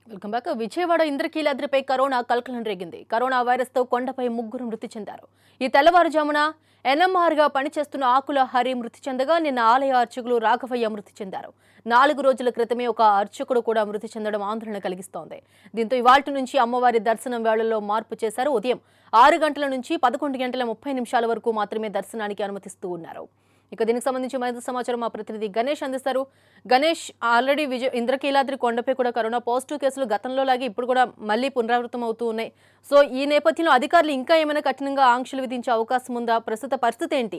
welcome back Vijayawada ఇంద్రకీలాద్రిపై corona కలకలం రేగింది కరోనా వైరస్తో కొండపై ముగ్గురు మృతి చెందారు ఈ తెల్లవారుజామున ఎన్ఎంఆర్గా పనిచేస్తున్న ఆకుల హరి మృతి చెందగా నిన్న ఆలయ అర్చకులు రాఘవయ్య మృతి చెందారు నాలుగు రోజుల క్రితమే ఒక అర్చకుడు కూడా మృతి చెందడం ఆందోళన కలిగిస్తోంది దీంతో ఇవాల్టి నుంచి అమ్మవారి దర్శనం వేళల్లో మార్పు చేశారు ఉదయం ఆరు గంటల నుంచి పదకొండు గంటల ముప్పై నిమిషాల వరకు మాత్రమే దర్శనానికి అనుమతిస్తూ ఉన్నారు ఇక దీనికి సంబంధించి మరింత సమాచారం మా ప్రతినిధి గణేష్ అందిస్తారు గణేష్ ఆల్రెడీ విజయ ఇంద్రకీలాద్రి కొండపై కూడా కరోనా పాజిటివ్ కేసులు గతంలో లాగే ఇప్పుడు కూడా మళ్ళీ పునరావృతం అవుతూ ఉన్నాయి సో ఈ నేపథ్యంలో అధికారులు ఇంకా ఏమైనా కఠినంగా ఆంక్షలు విధించే అవకాశం ఉందా ప్రస్తుత పరిస్థితి ఏంటి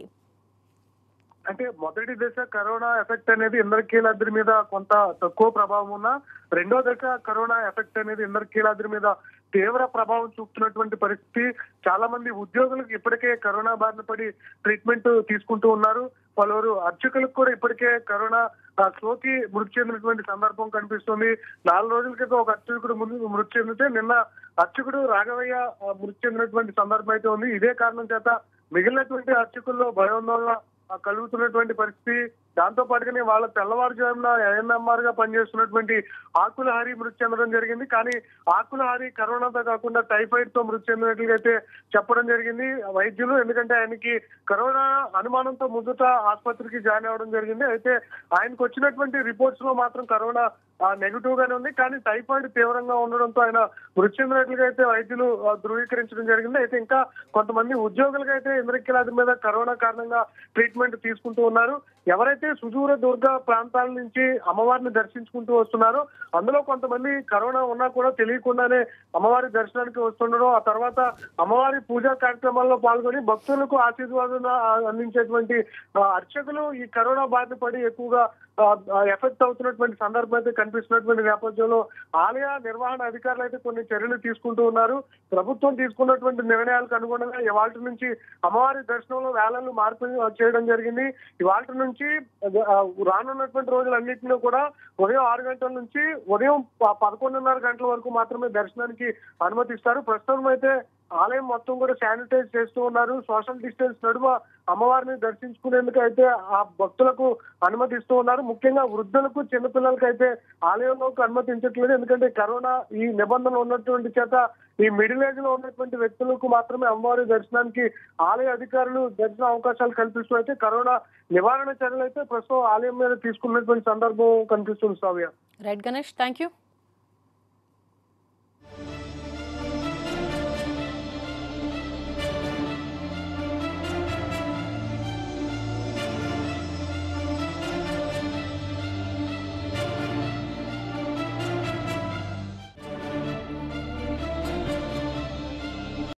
అంటే మొదటి దశ కరోనా ఎఫెక్ట్ అనేది ఇంద్రకీలాద్రి మీద కొంత తక్కువ ప్రభావం ఉన్నా రెండో దశ కరోనా ఎఫెక్ట్ అనేది ఇంద్రకీలాద్రి మీద తీవ్ర ప్రభావం చూపుతున్నటువంటి పరిస్థితి చాలా మంది ఉద్యోగులకు ఇప్పటికే కరోనా బారిన పడి ట్రీట్మెంట్ తీసుకుంటూ ఉన్నారు పలువురు అర్చకులకు కూడా ఇప్పటికే కరోనా ఆ, సోకి మృతి చెందినటువంటి సందర్భం కనిపిస్తుంది నాలుగు రోజుల క్రితం ఒక అర్చకుడు ముందు మృతి చెందితే నిన్న అర్చకుడు రాఘవయ్య ఆ, మృతి చెందినటువంటి సందర్భం అయితే ఉంది ఇదే కారణం చేత మిగిలినటువంటి అర్చకుల్లో భయోందోళన ఆ, కలుగుతున్నటువంటి పరిస్థితి దాంతో పాటుగానే వాళ్ళ తెల్లవారుజామున ఏఎన్ఎంఆర్ గా పనిచేస్తున్నటువంటి ఆకుల హరి మృతి చెందడం జరిగింది కానీ ఆకుల హరి కరోనాతో కాకుండా టైఫాయిడ్ తో మృతి చెందినట్లుగా అయితే చెప్పడం జరిగింది వైద్యులు ఎందుకంటే ఆయనకి కరోనా అనుమానంతో ముందుట ఆసుపత్రికి జాయిన్ అవ్వడం జరిగింది అయితే ఆయనకు వచ్చినటువంటి రిపోర్ట్స్ లో మాత్రం కరోనా నెగిటివ్ గానే ఉంది కానీ టైఫాయిడ్ తీవ్రంగా ఉండడంతో ఆయన మృతి చెందినట్లుగా అయితే వైద్యులు ఆ, ధృవీకరించడం జరిగింది అయితే ఇంకా కొంతమంది ఉద్యోగులకు అయితే ఇంద్రకీలాది మీద కరోనా కారణంగా ట్రీట్మెంట్ తీసుకుంటూ ఉన్నారు ఎవరైతే సుదూర దుర్గ ప్రాంతాల నుంచి అమ్మవారిని దర్శించుకుంటూ వస్తున్నారో అందులో కొంతమంది కరోనా ఉన్నా కూడా తెలియకుండానే అమ్మవారి దర్శనానికి వస్తుండడం ఆ తర్వాత అమ్మవారి పూజా కార్యక్రమాల్లో పాల్గొని భక్తులకు ఆశీర్వాదం అందించేటువంటి ఆ, అర్చకులు ఈ కరోనా బారిన పడి ఎక్కువగా ఎఫెక్ట్ అవుతున్నటువంటి సందర్భం అయితే కనిపిస్తున్నటువంటి నేపథ్యంలో ఆలయ నిర్వహణ అధికారులు అయితే కొన్ని చర్యలు తీసుకుంటూ ఉన్నారు ప్రభుత్వం తీసుకున్నటువంటి నిర్ణయాలకు అనుగుణంగా ఇవాళ నుంచి అమ్మవారి దర్శనంలో వేళలు మార్పు చేయడం జరిగింది ఇవాళ నుంచి ఆ, రానున్నటువంటి రోజులన్నింటిలో కూడా ఉదయం ఆరు గంటల నుంచి ఉదయం ప- పదకొండున్నర గంటల వరకు మాత్రమే దర్శనానికి అనుమతిస్తారు ప్రస్తుతం అయితే ఆలయం మొత్తం కూడా శానిటైజ్ చేస్తూ ఉన్నారు సోషల్ డిస్టెన్స్ నడుమ అమ్మవారిని దర్శించుకునేందుకు అయితే ఆ భక్తులకు అనుమతిస్తూ ఉన్నారు ముఖ్యంగా వృద్ధులకు చిన్నపిల్లలకు అయితే ఆలయంలోకి అనుమతించట్లేదు ఎందుకంటే కరోనా ఈ నిబంధనలు ఉన్నటువంటి చేత ఈ మిడిల్ ఏజ్ లో ఉన్నటువంటి వ్యక్తులకు మాత్రమే అమ్మవారి దర్శనానికి ఆలయ అధికారులు దర్శన అవకాశాలు కల్పిస్తూ అయితే కరోనా నివారణ చర్యలు అయితే ప్రస్తుతం ఆలయం మీద తీసుకున్నటువంటి సందర్భం కనిపిస్తుంది Savya right Ganesh thank you